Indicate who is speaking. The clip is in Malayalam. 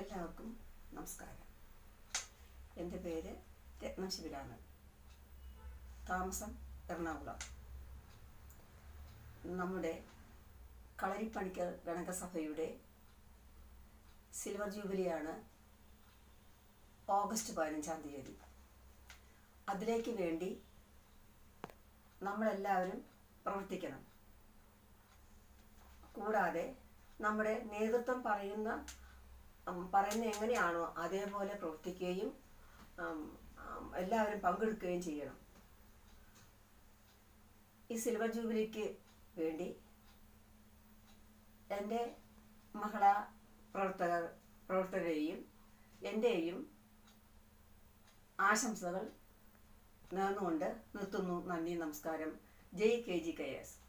Speaker 1: എല്ലാവർക്കും നമസ്കാരം എൻ്റെ പേര് രത്നശിവരാണ് താമസം എറണാകുളം നമ്മുടെ കളരിപ്പണിക്കർ ഗണകസഭയുടെ സിൽവർ ജൂബിലിയാണ് ഓഗസ്റ്റ് പതിനഞ്ചാം തീയതി അതിലേക്ക് വേണ്ടി നമ്മളെല്ലാവരും പ്രവർത്തിക്കണം കൂടാതെ നമ്മുടെ നേതൃത്വം പറയുന്ന ഉം, പറയുന്ന എങ്ങനെയാണോ അതേപോലെ പ്രവർത്തിക്കുകയും ഉം, ഉം, എല്ലാവരും പങ്കെടുക്കുകയും ചെയ്യണം ഈ സിൽവർ ജൂബിലിക്ക് വേണ്ടി എൻ്റെ മഹിളാ പ്രവർത്തകർ പ്രവർത്തകരെയും എൻ്റെയും ആശംസകൾ നേർന്നുകൊണ്ട് നിർത്തുന്നു നന്ദി നമസ്കാരം Jai K G K S